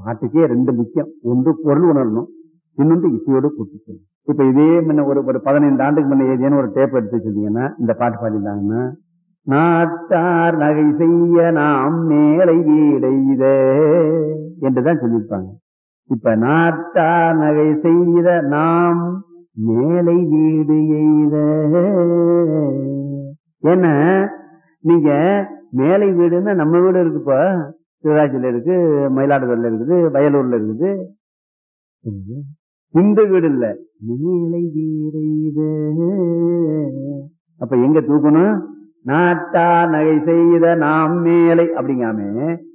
பாட்டுக்கே ரெண்டு முக்கியம் ஒன்று பொருள் உணரணும் இன்னொன்று இசையோடு கூட்டி சொல்லணும் இப்ப இதே முன்ன ஒரு ஒரு பதினைந்து ஆண்டுக்கு முன்ன ஏதேனும் ஒரு டேப் எடுத்து வச்சிருந்தீங்கன்னா இந்த பாட்டு பாடிருந்தாங்கன்னா நாட்டார் நகை செய்ய நாம் மேலை வீடைத என்றுதான் சொல்லியிருப்பாங்க இப்ப நாட்டார் நகை செய்த நாம் மேலை வீடு எய்த ஏன்னா நீங்க மேலை வீடுன்னா நம்ம வீடு இருக்குப்பா சிவராஜில இருக்கு மயிலாடுதுறையில இருக்குது வயலூர்ல இருக்குது இந்த வீடு இல்ல மேலை வீடு எய்த அப்ப எங்க தூக்கணும் நாட்டா நகை செய்த நாம் மேலை அப்படிங்காம